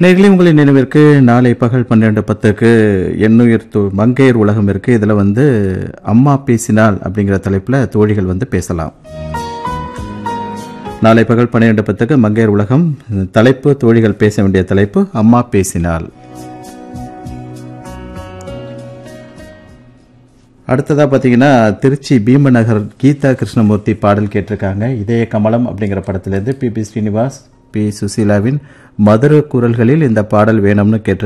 நேர்களே உங்களின் நினைவிற்கு நாளை பகல் பன்னிரண்டு பத்துக்கு எண்ணுயிர் தோ மங்கையர் உலகம் இருக்கு இதில் வந்து அம்மா பேசினால் அப்படிங்கிற தலைப்பில் தோழிகள் வந்து பேசலாம் நாளை பகல் பன்னிரண்டு பத்துக்கு மங்கையர் உலகம் தலைப்பு தோழிகள் பேச வேண்டிய தலைப்பு அம்மா பேசினால் அடுத்ததாக பார்த்தீங்கன்னா திருச்சி பீமநகர் கீதா கிருஷ்ணமூர்த்தி பாடல் கேட்டிருக்காங்க இதய கமலம் அப்படிங்கிற படத்திலேருந்து பி பி ஸ்ரீனிவாஸ் பி சுசீலாவின் மதுர குரல்களில் இந்த பாடல் வேணும்னு கேட்டிருக்காங்க